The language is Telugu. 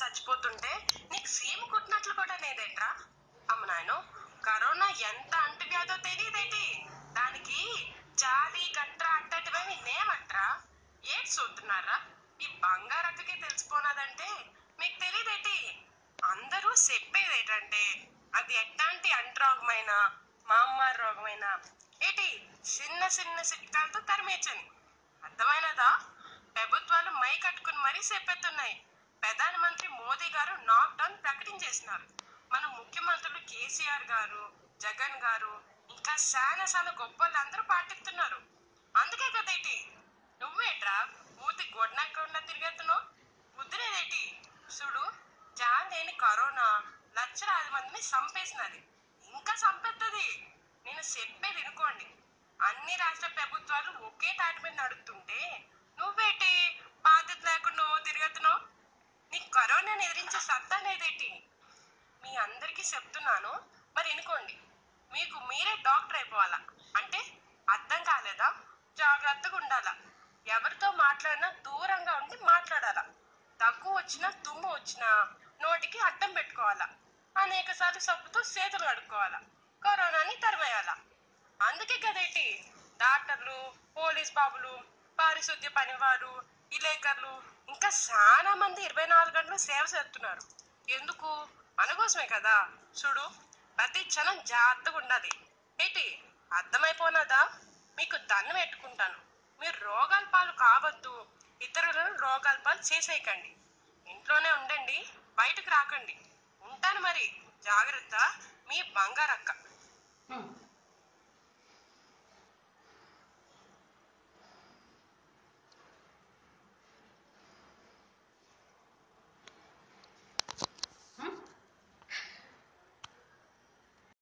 చచ్చిపోతుంటే నీకు సీమ కుట్టినట్లు కూడా లేదేట్రా అమ్మ నాయన కరోనా ఎంత అంటువ్యాధో తెలియదేటి దానికి జాలి గట్ర అట్టటివని నేమంట్రా ఏడ్ చూస్తున్నారా ఈ బంగారక్కకి తెలిసిపోనాదంటే మీకు తెలియదేటి అందరూ చెప్పేది ఏంటంటే అది ఎట్లాంటి అంటురోగమైన మామ్మారి రోగమైన ఏటి చిన్న చిన్న చిట్కాలతో తరిమేచని అర్థమైనదా ప్రభుత్వాలు మై కట్టుకుని మరీ చెప్పెత్తున్నాయి ప్రధానమంత్రి మోదీ గారు లాక్డౌన్ ప్రకటించేసినారు మన ముఖ్యమంత్రులు కేసీఆర్ గారు జగన్ గారు ఇంకా చాలా చాలా గొప్ప అందరూ పాటిస్తున్నారు అందుకే కదేటి నువ్వేట్రా మూతి గొడ్నకుండా తిరిగెత్తున్నావు బుద్ధినేదేటి చూడు జాన్ లేని కరోనా లక్షలాది మందిని చంపేసినది ఇంకా చంపేస్తుంది నేను చెప్పేది వినుకోండి అన్ని రాష్ట్ర ప్రభుత్వాలు ఒకే తాటి మీద నడుస్తుంటే నువ్వేటి బాధ్యత లేకుండా నువ్వు తిరుగుతున్నావు నీకు కరోనాని ఎదిరించే సత్తా లేదేటి మీ అందరికీ చెప్తున్నాను మరి వినుకోండి మీకు మీరే డాక్టర్ అయిపోవాలా అంటే అర్థం కాలేదా జాగ్రత్తగా ఉండాలా ఎవరితో మాట్లాడినా దూరంగా ఉండి మాట్లాడాలా దగ్గు వచ్చినా తుమ్ము వచ్చినా నోటికి అడ్డం పెట్టుకోవాలా అనేక సార్లు సబ్బుతో చేతులు కడుక్కోవాలా కరోనాని తరిమేయాలా అందుకే కదేటి డాక్టర్లు పోలీస్ బాబులు పారిశుద్ధ్య పనివారు విలేకరులు ఇంకా చాలా మంది ఇరవై నాలుగు గంటలు సేవ చేస్తున్నారు ఎందుకు మన కోసమే కదా చూడు ప్రతి క్షణం జాగ్రత్తగా ఉండాలి ఏంటి అర్థమైపోయినదా మీకు దండం పెట్టుకుంటాను మీరు రోగాల పాలు కావద్దు ఇతరులను రోగాల పాలు చేసేయకండి ఇంట్లోనే ఉండండి బయటకు రాకండి ఉంటాను మరి జాగ్రత్త మీ బంగారక్క